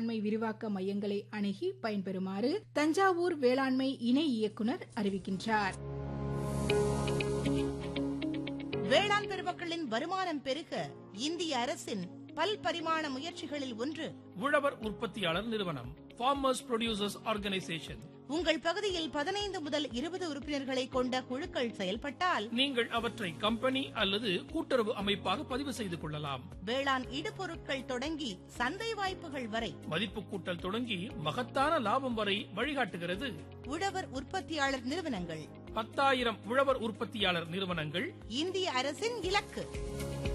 வேளாண்மை விரிவாக்க மையங்களை அணுகி பயன்பெறுமாறு தஞ்சாவூர் வேளாண்மை இணை இயக்குநர் அறிவிக்கின்றார் வேளாண் பெருமக்களின் வருமானம் பெருக இந்திய அரசின் பல்பரிமாண முயற்சிகளில் ஒன்று உழவர் உற்பத்தியாளர் நிறுவனம் ஃபார்மர்ஸ் ப்ரொடியூசர்ஸ் ஆர்கனைசேஷன் உங்கள் பகுதியில் பதினைந்து முதல் இருபது உறுப்பினர்களை கொண்ட குழுக்கள் செயல்பட்டால் நீங்கள் அவற்றை கம்பெனி அல்லது கூட்டுறவு அமைப்பாக பதிவு செய்து கொள்ளலாம் வேளாண் இடுபொருட்கள் தொடங்கி சந்தை வாய்ப்புகள் வரை மதிப்பு கூட்டல் தொடங்கி மகத்தான லாபம் வரை வழிகாட்டுகிறது உழவர் உற்பத்தியாளர் நிறுவனங்கள் பத்தாயிரம் உழவர் உற்பத்தியாளர் நிறுவனங்கள் இந்திய அரசின் இலக்கு